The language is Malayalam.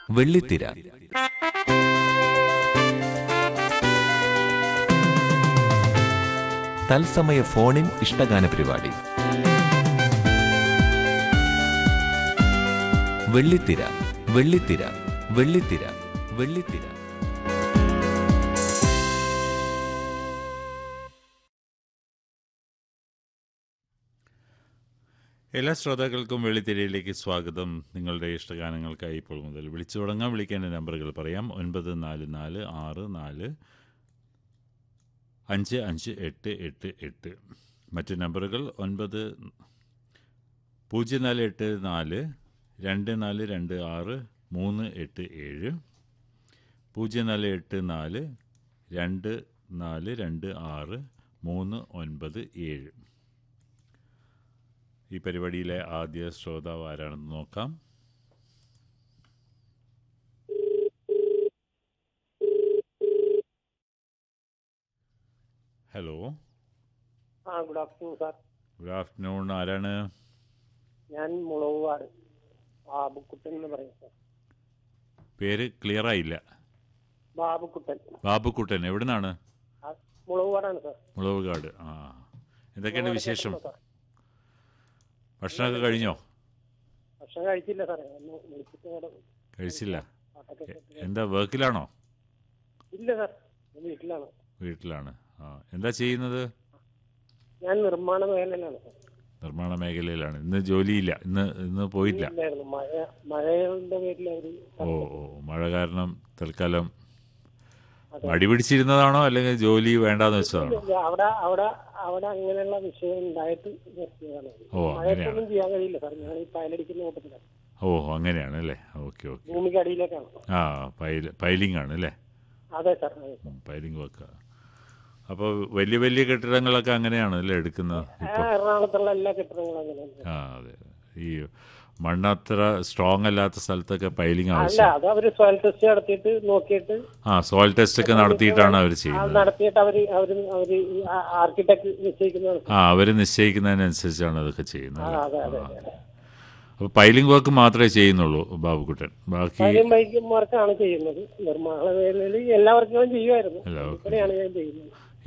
വെള്ളിത്തിര തത്സമയ ഫോണിൻ ഇഷ്ടഗാന പരിപാടി വെള്ളിത്തിര വെള്ളിത്തിര വെള്ളിത്തിര വെള്ളിത്തിര എല്ലാ ശ്രോതാക്കൾക്കും വെള്ളിത്തിരയിലേക്ക് സ്വാഗതം നിങ്ങളുടെ ഇഷ്ടഗാനങ്ങൾക്കായി ഇപ്പോൾ മുതൽ വിളിച്ചു തുടങ്ങാം വിളിക്കേണ്ട നമ്പറുകൾ പറയാം ഒൻപത് നാല് നാല് ആറ് നാല് അഞ്ച് അഞ്ച് എട്ട് എട്ട് എട്ട് മറ്റ് നമ്പറുകൾ ഒൻപത് പൂജ്യം നാല് എട്ട് നാല് രണ്ട് നാല് രണ്ട് ആറ് മൂന്ന് എട്ട് ഏഴ് പൂജ്യം നാല് എട്ട് നാല് രണ്ട് നാല് രണ്ട് ആറ് മൂന്ന് ഒൻപത് ഏഴ് ഈ പരിപാടിയിലെ ആദ്യ ശ്രോതാവ് ആരാണെന്ന് നോക്കാം ഹലോ ആ good afternoon sir good afternoon ആരാണ് ഞാൻ മുളവുപാട് ബാബുക്കുട്ടൻ എന്ന് പറയും സാർ പേര് ക്ലിയർ ആയില്ല ബാബുക്കുട്ടൻ ബാബുക്കുട്ടൻ എവിടുന്നാണ് ആ, മുളവുപാടാണ് സാർ മുളവുകാട് ആ എന്തൊക്കെയാണ് വിശേഷം സാർ ഭക്ഷണമൊക്കെ കഴിഞ്ഞോ ഭക്ഷണം കഴിച്ചില്ല സാറേ ഒന്ന് വിളിച്ചിട്ട് ഇവിടെ കഴിച്ചില്ല പാട്ടൊക്കെ എ- കേട്ട് എന്താ വർക്കിലാണോ ഇല്ല സാർ ഞാൻ വീട്ടിലാണ് വീട്ടിലാണ് ആ എന്താ ചെയ്യുന്നത് ഞാൻ നിർമ്മാണ മേഖലയിലാണ് സാർ നിർമ്മാണ മേഖലയിലാണ് ഇന്ന് ജോലിയില്ല ഇന്ന് ഇന്ന് പോയില്ല ഇല്ലായിരുന്നു മഴ മഴയുടെ പേരിൽ അവര് ഓ ഓ മഴ കാരണം തൽക്കാലം അതെ. മടി പിടിച്ചിരുന്നതാണോ അല്ലെങ്കിൽ ജോലി വേണ്ടാന്ന് വെച്ചതാണോ ഇല്ല, അവിടെ അവിടെ അവിടെ അങ്ങനെയുള്ള വിഷയം ഉണ്ടായിട്ട് നിർത്തിയതാണ് ഓ, മഴയത്തൊന്നും ചെയ്യാൻ കഴിയില്ല സാർ ഞാൻ ഈ പയലടിക്കുന്ന കൂട്ടത്തിലാണ് ഓ അങ്ങനെയാണ് അല്ലേ ഓക്കെ ഓക്കെ ഭൂമിക്കടിയിലേക്കാണ് ആ പൈൽ പൈലിംഗ് ആണ് അല്ലേ അതെ സാർ അതെ ഉം, പൈലിംഗ് വെക്കുക അപ്പോൾ വലിയ വലിയ കെട്ടിടങ്ങളൊക്കെ അങ്ങനെയാണ് അല്ലേ എടുക്കുന്നത് ആ, ഇപ്പോൾ എറണാകുളത്തുള്ള എല്ലാ കെട്ടിടങ്ങളും അങ്ങനെയാണ് ആ അതെ ഈ മണ്ണത്ര സ്ട്രോങ് അല്ലാത്ത സ്ഥലത്തൊക്കെ പൈലിംഗ് അല്ല ആവശ്യം അത് അവര് സോയിൽ ടെസ്റ്റ് നടത്തിയിട്ട് നോക്കിയിട്ട് ആ സോയിൽ ടെസ്റ്റ് ഒക്കെ നടത്തിയിട്ടാണ് അവർ അത് ചെയ്യുന്നത് നടത്തിയിട്ട് അവര് അവര് അവര് ആർക്കിടെക്ട് നിശ്ചയിക്കുന്നതാണ് ആ അവർ നിശ്ചയിക്കുന്നതിനനുസരിച്ചാണ് അതൊക്കെ ചെയ്യുന്നത് ആ, അല്ലേ? അതെ അതെ ആ. അതെ അപ്പോൾ പൈലിംഗ് വർക്ക് മാത്രമേ ചെയ്യുന്നുള്ളൂ ബാബുക്കുട്ടൻ ബാക്കി കാര്യം ബൈക്കന്മാർക്കാണ് ചെയ്യുന്നത് നിർമ്മാണ മേഖലയിൽ എല്ലാവർക്കും ചെയ്യുമായിരുന്നു എല്ലാവർക്കും ഇവിടെയാണ് ഞാൻ ചെയ്യുന്നത്